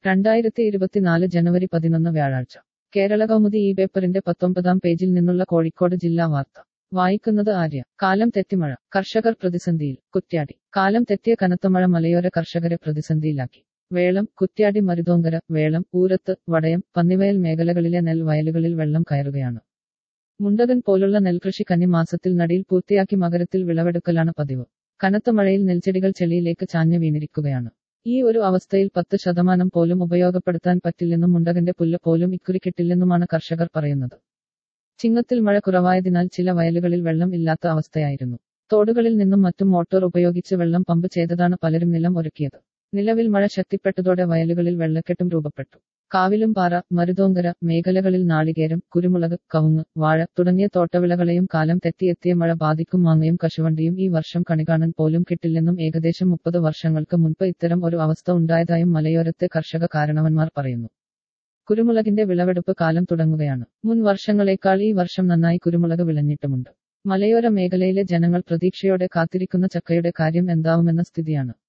രണ്ടായിരത്തി ഇരുപത്തിനാല് ജനുവരി പതിനൊന്ന് വ്യാഴാഴ്ച കേരള കൗമുദി ഈ പേപ്പറിന്റെ പത്തൊമ്പതാം പേജിൽ നിന്നുള്ള കോഴിക്കോട് ജില്ലാ വാർത്ത വായിക്കുന്നത് ആര്യ കാലം തെറ്റിമഴ കർഷകർ പ്രതിസന്ധിയിൽ കുറ്റ്യാടി കാലം തെറ്റിയ കനത്ത മഴ മലയോര കർഷകരെ പ്രതിസന്ധിയിലാക്കി വേളം കുറ്റ്യാടി മരുതോങ്കര വേളം ഊരത്ത് വടയം പന്നിവയൽ മേഖലകളിലെ നെൽ വയലുകളിൽ വെള്ളം കയറുകയാണ് മുണ്ടകൻ പോലുള്ള നെൽകൃഷി കന്നിമാസത്തിൽ നടിയിൽ പൂർത്തിയാക്കി മകരത്തിൽ വിളവെടുക്കലാണ് പതിവ് കനത്ത മഴയിൽ നെൽച്ചെടികൾ ചെളിയിലേക്ക് ചാഞ്ഞു വീണിരിക്കുകയാണ് ഈ ഒരു അവസ്ഥയിൽ പത്ത് ശതമാനം പോലും ഉപയോഗപ്പെടുത്താൻ പറ്റില്ലെന്നും മുണ്ടകന്റെ പുല്ല് പോലും ഇക്കുറി കിട്ടില്ലെന്നുമാണ് കർഷകർ പറയുന്നത് ചിങ്ങത്തിൽ മഴ കുറവായതിനാൽ ചില വയലുകളിൽ വെള്ളം ഇല്ലാത്ത അവസ്ഥയായിരുന്നു തോടുകളിൽ നിന്നും മറ്റും മോട്ടോർ ഉപയോഗിച്ച് വെള്ളം പമ്പ് ചെയ്തതാണ് പലരും നിലം ഒരുക്കിയത് നിലവിൽ മഴ ശക്തിപ്പെട്ടതോടെ വയലുകളിൽ വെള്ളക്കെട്ടും രൂപപ്പെട്ടു കാവിലും പാറ മരുതോങ്കര മേഖലകളിൽ നാളികേരം കുരുമുളക് കവുങ്ങ് വാഴ തുടങ്ങിയ തോട്ടവിളകളെയും കാലം തെറ്റിയെത്തിയ മഴ ബാധിക്കും മാങ്ങയും കശുവണ്ടിയും ഈ വർഷം കണികാണാൻ പോലും കിട്ടില്ലെന്നും ഏകദേശം മുപ്പത് വർഷങ്ങൾക്ക് മുൻപ് ഇത്തരം ഒരു അവസ്ഥ ഉണ്ടായതായും മലയോരത്തെ കർഷക കാരണവന്മാർ പറയുന്നു കുരുമുളകിന്റെ വിളവെടുപ്പ് കാലം തുടങ്ങുകയാണ് മുൻ വർഷങ്ങളെക്കാൾ ഈ വർഷം നന്നായി കുരുമുളക് വിളഞ്ഞിട്ടുമുണ്ട് മലയോര മേഖലയിലെ ജനങ്ങൾ പ്രതീക്ഷയോടെ കാത്തിരിക്കുന്ന ചക്കയുടെ കാര്യം എന്താവുമെന്ന സ്ഥിതിയാണ്